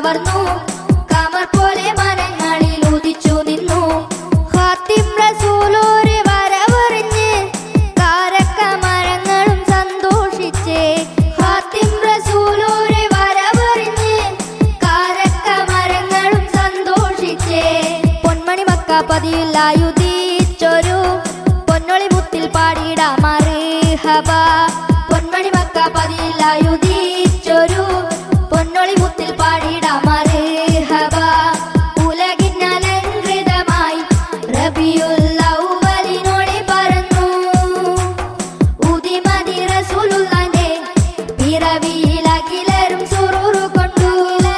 കവർന്നു കമർ പോലെ മനങ്ങളിൽ ഉദിച്ചു നിന്നു ഹാത്തിം റസൂലൊരു വരവറിഞ്ഞ് കാരക്ക മരങ്ങളും സന്തോഷിച്ചേ ഹാത്തിം റസൂലൊരു വരവറിഞ്ഞ് കാരക്ക മരങ്ങളും സന്തോഷിച്ചേ പൊന്മണി മക്ക പതിയില്ലായുദീച്ചൊരു പൊന്നൊളി മുത്തിൽ പാടിയിടാം മറിഹബ പൊന്മണി മക്ക പതിയില്ലായുദീച്ചൊരു പൊന്നൊളി മുത്തിൽ പാടിയിടാം മറിഹബ ഉലകിന്നലങ്കൃതമായി റബിയുൽ അവ്വലിനോടെ പറന്നു ഉദിമതി റസൂലുള്ളാന്റെ പിറവിയിൽ അഖിലരും സുറൂറു കൊണ്ടു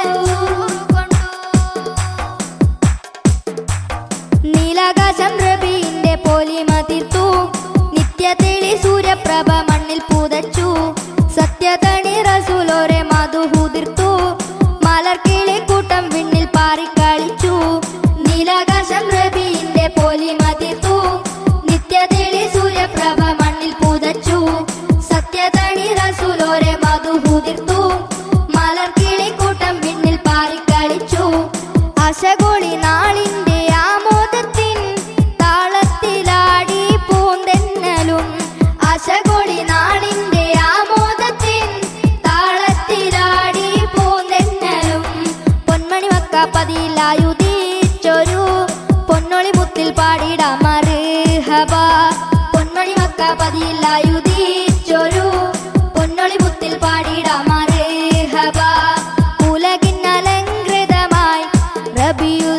നീലാകാശം റബിന്റെ പോലിമ തീർത്തു നിത്യതെളി സൂര്യപ്രഭ മണ്ണിൽ പൂതച്ചു സത്യതണി റസൂലോരെ മധുഹുതിർത്തു മലർക്കിളി കൂട്ടം വിണ്ണിൽ പാറിക്കളിച്ചു നീലാകാശം റബിന്റെ പോലിമ തീർത്തു നിത്യതെളി സൂര്യപ്രഭ മണ്ണിൽ പൂതച്ചു സത്യതണി റസൂലോരെ മധുഹുതിർത്തു മലർക്കിളി കൂട്ടം വിണ്ണിൽ പാറിക്കളിച്ചു അശകോളി നാളിന്റെ ആമോദത്തിൻ താളത്തിലാടി പൂന്തെന്നലും അശകോളി നാളിന്റെ ആമോദത്തിൻ താളത്തിലാടി പൂന്തെന്നലും പൊന്മണി മക്ക പതിയിലായുദീച്ചൊരു പൊന്നൊളി മുത്തിൽ പാടിടാം മറിഹബ പൊന്മണി മക്ക പതിയിലായുദീച്ചൊരു പൊന്നൊളി മുത്തിൽ പാടിടാം മറിഹബ ഉലകിന്നലങ്കൃതമായി റബിയുൽ